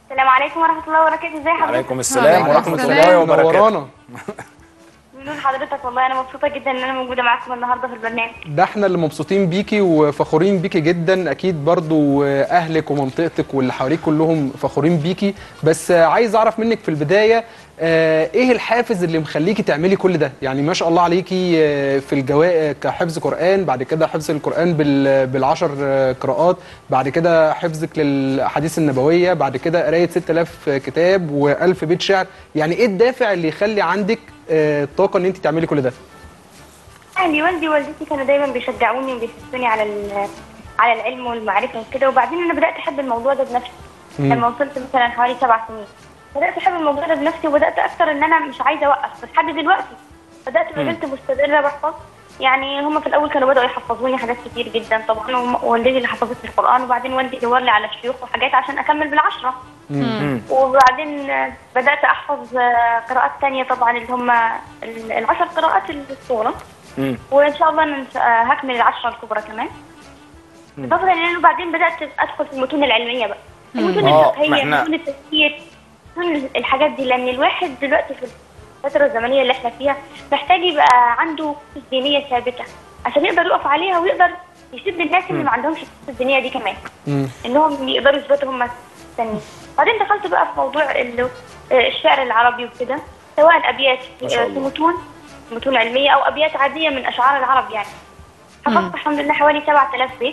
السلام عليكم ورحمه الله وبركاته ازي حضرتك عليكم السلام وعليكم ورحمه السلام. الله وبركاته نورانا بدون حضرتك والله انا مبسوطه جدا ان انا موجوده معاكم النهارده في البرنامج ده احنا اللي مبسوطين بيكي وفخورين بيكي جدا اكيد برضو اهلك ومنطقتك واللي حواليك كلهم فخورين بيكي بس عايز اعرف منك في البدايه آه، ايه الحافز اللي مخليكي تعملي كل ده يعني ما شاء الله عليكي آه، في الجواء كحفظ قران بعد كده حفظ القران بال- بالعشر آه، قراءات بعد كده حفظك للاحاديث النبويه بعد كده قرايه 6000 كتاب و1000 بيت شعر يعني ايه الدافع اللي يخلي عندك آه، الطاقه ان انت تعملي كل ده اهلي والدي ووالدتي كانوا دايما بيشجعوني وبيحثوني على ال- على العلم والمعرفه وكده وبعدين انا بدات احب الموضوع ده بنفسي مم. لما وصلت مثلا حوالي سبع سنين بدات احب الموضوع ده بنفسي وبدات اكتر ان انا مش عايزه اوقف بس لحد دلوقتي بدات ما زلت مستمره بحفظ يعني هم في الاول كانوا بداوا يحفظوني حاجات كتير جدا طبعا وم- والدتي اللي حفظتني القران وبعدين والدي دور لي على شيوخ وحاجات عشان اكمل بالعشره وبعدين آه، بدات احفظ آه، قراءات تانية طبعا اللي هم ال- العشر قراءات الصوره مم. وان شاء الله أنا آه، هكمل العشره الكبرى كمان اضافه الى انه بعدين بدات ادخل في المتون العلميه بقى المتون آه، ما الفقهيه إحنا- متون التفسير متون الحاجات دي لان الواحد دلوقتي في الفتره الزمنيه اللي احنا فيها محتاج يبقى عنده أسس دينيه ثابته عشان يقدر يقف عليها ويقدر يشد الناس اللي ما عندهمش الأسس الدينيه دي كمان مم. انهم يقدروا يثبتوا هم التانيين بعدين دخلت بقى في موضوع ال- آه، الشعر العربي وكده سواء ابيات ما شاء آه، الله. في متون متون علميه او ابيات عاديه من اشعار العرب يعني حفظت الحمد لله حوالي 7000 بيت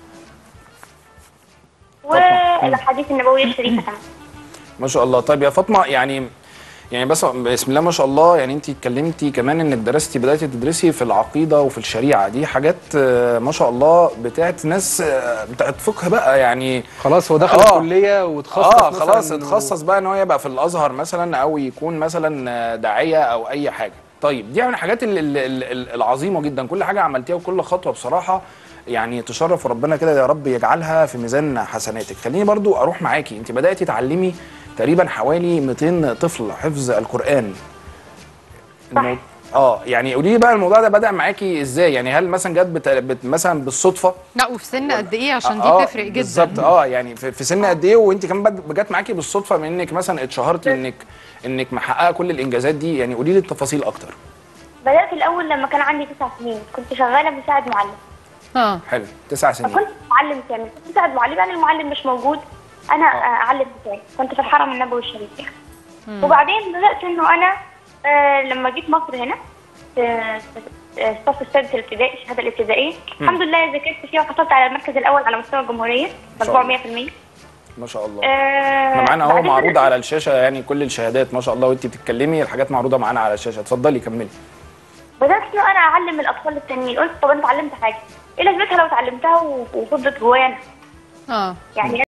والاحاديث النبويه الشريفه كمان ما شاء الله طيب يا فاطمه يعني يعني بس بسم الله ما شاء الله يعني انت اتكلمتي كمان انك درستي بداتي تدرسي في العقيده وفي الشريعه دي حاجات آه، ما شاء الله بتاعت ناس آه، بتاعت فقه بقى يعني خلاص هو دخل آه. الكليه وتخصص اه مثلاً خلاص و- اتخصص بقى ان هو يبقى في الازهر مثلا او يكون مثلا آه، داعيه او اي حاجه طيب دي من الحاجات ال- ال- ال- ال- العظيمه جدا كل حاجه عملتيها وكل خطوه بصراحه يعني تشرف ربنا كده يا رب يجعلها في ميزان حسناتك خليني برضو اروح معاكي انت بداتي تعلمي تقريبا حوالي 200 طفل حفظ القران المو... اه يعني قولي لي بقى الموضوع ده بدا معاكي ازاي يعني هل مثلا جت بت... بت... مثلا بالصدفه لا وفي سن قد ايه عشان دي آه، تفرق جدا بالظبط اه يعني في, في سن قد ايه وانت كمان بد- جت معاكي بالصدفه من انك مثلا اتشهرتي انك انك محققه كل الانجازات دي يعني قولي لي التفاصيل اكتر بدات الاول لما كان عندي تسع سنين كنت شغاله مساعد معلم اه حلو تسع سنين فكنت معلم كامل كنت مساعد معلم يعني المعلم مش موجود انا آه، اعلم بتاعي كنت في الحرم النبوي الشريف يعني وبعدين بدات انه انا آه لما جيت مصر هنا في في الصف السادس الابتدائي الشهاده الابتدائيه الحمد لله ذاكرت فيها وحصلت على المركز الاول على مستوى الجمهوريه مجموع 100% ما شاء الله آه احنا معانا اهو بعدين معروض بدأت- على الشاشه يعني كل الشهادات ما شاء الله وانت بتتكلمي الحاجات معروضه معانا على الشاشه اتفضلي كملي بدات انه انا اعلم الاطفال التانيين قلت طب انا اتعلمت حاجه ايه لازمتها لو اتعلمتها و- وفضلت جوايا انا اه يعني